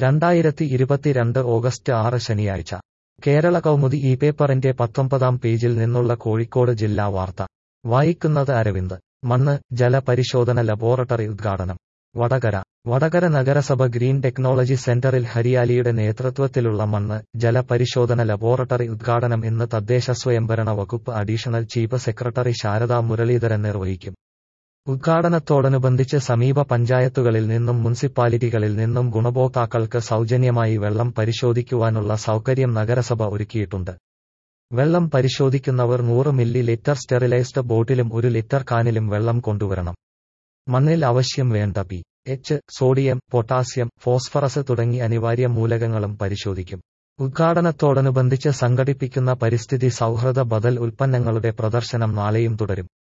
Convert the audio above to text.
രണ്ടായിരത്തി ഇരുപത്തിരണ്ട് ഓഗസ്റ്റ് ആറ് ശനിയാഴ്ച കേരള കൗമുദി ഈ പേപ്പറിന്റെ പത്തൊമ്പതാം പേജിൽ നിന്നുള്ള കോഴിക്കോട് ജില്ലാ വാർത്ത വായിക്കുന്നത് അരവിന്ദ് മണ്ണ് ജല പരിശോധന ലബോറട്ടറി ഉദ്ഘാടനം വടകര വടകര നഗരസഭ ഗ്രീൻ ടെക്നോളജി സെന്ററിൽ ഹരിയാലിയുടെ നേതൃത്വത്തിലുള്ള മണ്ണ് ജല പരിശോധന ലബോറട്ടറി ഉദ്ഘാടനം ഇന്ന് തദ്ദേശ സ്വയംഭരണ വകുപ്പ് additional chief secretary Sarada Muraleedharan നിർവഹിക്കും ഉദ്ഘാടനത്തോടനുബന്ധിച്ച് സമീപ പഞ്ചായത്തുകളിൽ നിന്നും മുനിസിപ്പാലിറ്റികളിൽ നിന്നും ഗുണഭോക്താക്കൾക്ക് സൗജന്യമായി വെള്ളം പരിശോധിക്കുവാനുള്ള സൗകര്യം നഗരസഭ ഒരുക്കിയിട്ടുണ്ട് വെള്ളം പരിശോധിക്കുന്നവർ നൂറ് മില്ലി ലിറ്റർ സ്റ്റെറിലൈസ്ഡ് ബോട്ടിലും ഒരു ലിറ്റർ കാനിലും വെള്ളം കൊണ്ടുവരണം മണ്ണിൽ ആവശ്യം വേണ്ട P H sodium potassium phosphorus തുടങ്ങി അനിവാര്യ മൂലകങ്ങളും പരിശോധിക്കും ഉദ്ഘാടനത്തോടനുബന്ധിച്ച് സംഘടിപ്പിക്കുന്ന പരിസ്ഥിതി സൗഹൃദ ബദൽ ഉൽപ്പന്നങ്ങളുടെ പ്രദർശനം നാളെയും തുടരും